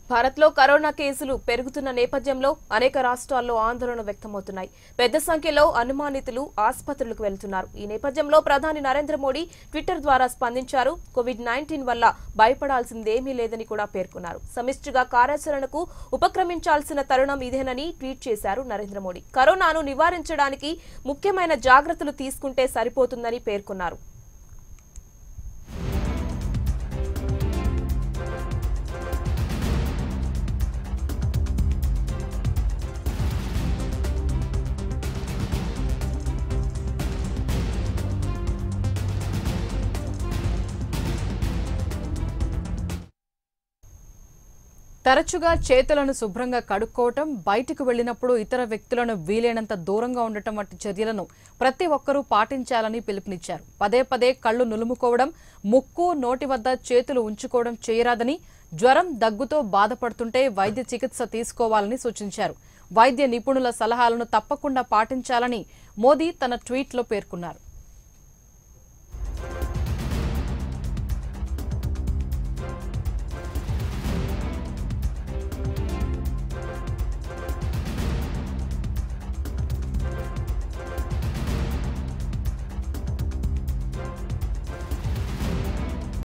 భారత్లో కరోనా కేసులు పెరుగుతున్న నేపథ్యంలో అనేక రాష్ట్రాల్లో ఆందోళన వ్యక్తమవుతున్నాయి పెద్ద సంఖ్యలో అనుమానితులు ఆసుపత్రులకు వెళ్తున్నారు ఈ నేపథ్యంలో ప్రధాని నరేంద్ర మోడీ ట్విట్టర్ ద్వారా స్పందించారు కోవిడ్ నైన్టీన్ వల్ల భయపడాల్సిందేమీ లేదని కూడా పేర్కొన్నారు సమిష్టిగా కార్యాచరణకు ఉపక్రమించాల్సిన తరుణం ఇదేనని ట్వీట్ చేశారు నరేంద్ర మోడీ కరోనాను నివారించడానికి ముఖ్యమైన జాగ్రత్తలు తీసుకుంటే సరిపోతుందని పేర్కొన్నారు తరచుగా చేతులను శుభ్రంగా కడుక్కోవటం బయటకు వెళ్లినప్పుడు ఇతర వ్యక్తులను వీలైనంత దూరంగా ఉండటం వంటి చర్యలను ప్రతి ఒక్కరూ పాటించాలని పిలుపునిచ్చారు పదే పదే కళ్ళు నులుముకోవడం ముక్కు నోటి వద్ద చేతులు ఉంచుకోవడం చేయరాదని జ్వరం దగ్గుతో బాధపడుతుంటే వైద్య చికిత్స తీసుకోవాలని సూచించారు వైద్య నిపుణుల సలహాలను తప్పకుండా పాటించాలని మోదీ తన ట్వీట్లో పేర్కొన్నారు